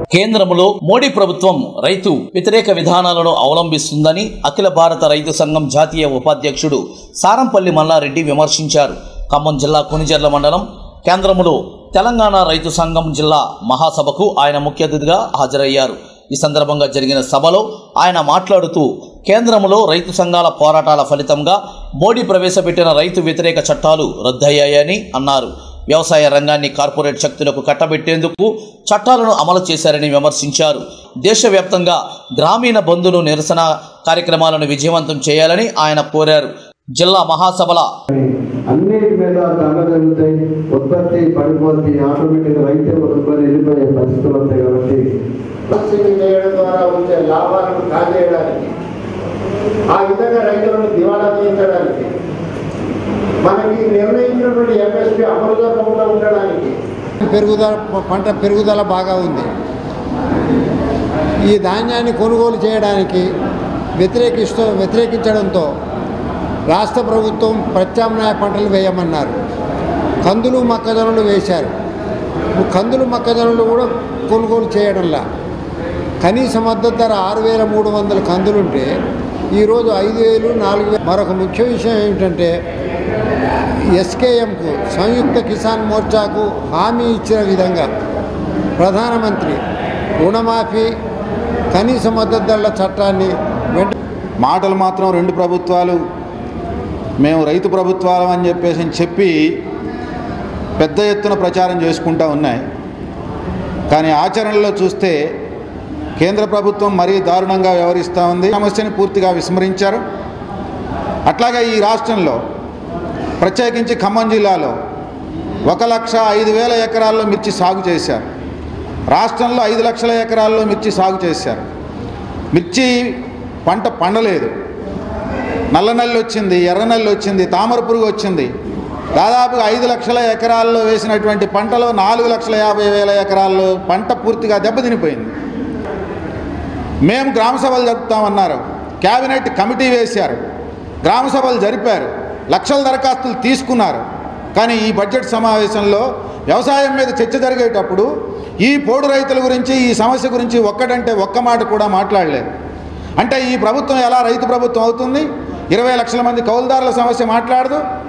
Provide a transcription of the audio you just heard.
కేంద్రంలో మోడీ ప్రభుత్వం రైతు వ్యతిరేక విధానాలను అవలంబిస్తుందని అఖిల భారత రైతు సంఘం జాతీయ ఉపాధ్యక్షుడు సారంపల్లి మల్లారెడ్డి విమర్శించారు ఖమ్మం జిల్లా కొనిజర్ల మండలం కేంద్రంలో తెలంగాణ రైతు సంఘం జిల్లా మహాసభకు ఆయన ముఖ్య అతిథిగా హాజరయ్యారు ఈ సందర్భంగా జరిగిన సభలో ఆయన మాట్లాడుతూ కేంద్రంలో రైతు సంఘాల పోరాటాల ఫలితంగా మోడీ ప్రవేశపెట్టిన రైతు వ్యతిరేక చట్టాలు రద్దయ్యాయని అన్నారు వ్యవసాయ రంగాన్ని కార్పొరేట్ శక్తులకు కట్టబెట్టేందుకు చట్టాలను అమలు చేశారని విమర్శించారు దేశవ్యాప్తంగా గ్రామీణ బంధును నిరసన కార్యక్రమాలను విజయవంతం చేయాలని ఆయన కోరారు జిల్లా మహాసభల అన్నిటి మీద దండ జరుగుతాయి ఉత్పత్తి పడిపోద్ది ఆటోమేటిక్ రైతే వదులుకొని వెళ్ళిపోయే పరిస్థితులు ఉంటాయి కాబట్టి సబ్సిడీ చేయడం ద్వారా వచ్చే లాభాలను కాజేయడానికి ఆ విధంగా రైతులను దివాలా తీయించడానికి మనకి నిర్ణయించినటువంటి ఎంఎస్పీ అమలు జరగకుండా ఉండడానికి పెరుగుదల పంట పెరుగుదల బాగా ఉంది ఈ ధాన్యాన్ని కొనుగోలు చేయడానికి వ్యతిరేకిస్తూ వ్యతిరేకించడంతో రాష్ట్ర ప్రభుత్వం ప్రత్యామ్నాయ పంటలు వేయమన్నారు కందులు మొక్కజొన్నలు వేశారు కందులు మొక్కజొన్నలు కూడా కొనుగోలు చేయడంలా కనీస మద్దతు ధర ఆరు వేల మూడు వందల కందులుంటే ఈరోజు ఐదు వేలు నాలుగు వేలు మరొక ముఖ్య విషయం ఏమిటంటే ఎస్కేఎంకు సంయుక్త కిసాన్ మోర్చాకు హామీ ఇచ్చిన విధంగా ప్రధానమంత్రి రుణమాఫీ కనీస మద్దతు ధరల చట్టాన్ని వెంట మాటలు మాత్రం రెండు ప్రభుత్వాలు మేము రైతు ప్రభుత్వాలు అని చెప్పేసి అని చెప్పి పెద్ద ఎత్తున ప్రచారం చేసుకుంటూ ఉన్నాయి కానీ ఆచరణలో చూస్తే కేంద్ర ప్రభుత్వం మరీ దారుణంగా వ్యవహరిస్తూ ఉంది సమస్యని పూర్తిగా విస్మరించారు అట్లాగే ఈ రాష్ట్రంలో ప్రత్యేకించి ఖమ్మం జిల్లాలో ఒక లక్ష ఐదు వేల ఎకరాల్లో మిర్చి సాగు చేశారు రాష్ట్రంలో ఐదు లక్షల ఎకరాల్లో మిర్చి సాగు చేశారు మిర్చి పంట పండలేదు నల్ల నల్లి వచ్చింది ఎర్ర నల్లి వచ్చింది తామర పురుగు వచ్చింది దాదాపుగా ఐదు లక్షల ఎకరాల్లో వేసినటువంటి పంటలో నాలుగు లక్షల యాభై వేల ఎకరాల్లో పంట పూర్తిగా దెబ్బతినిపోయింది మేము గ్రామ సభలు జరుపుతామన్నారు క్యాబినెట్ కమిటీ వేశారు గ్రామ సభలు జరిపారు లక్షల దరఖాస్తులు తీసుకున్నారు కానీ ఈ బడ్జెట్ సమావేశంలో వ్యవసాయం మీద చర్చ జరిగేటప్పుడు ఈ పోడు రైతుల గురించి ఈ సమస్య గురించి ఒక్కటంటే ఒక్క మాట కూడా మాట్లాడలేదు అంటే ఈ ప్రభుత్వం ఎలా రైతు ప్రభుత్వం అవుతుంది ఇరవై లక్షల మంది కౌలుదారుల సమస్య మాట్లాడదు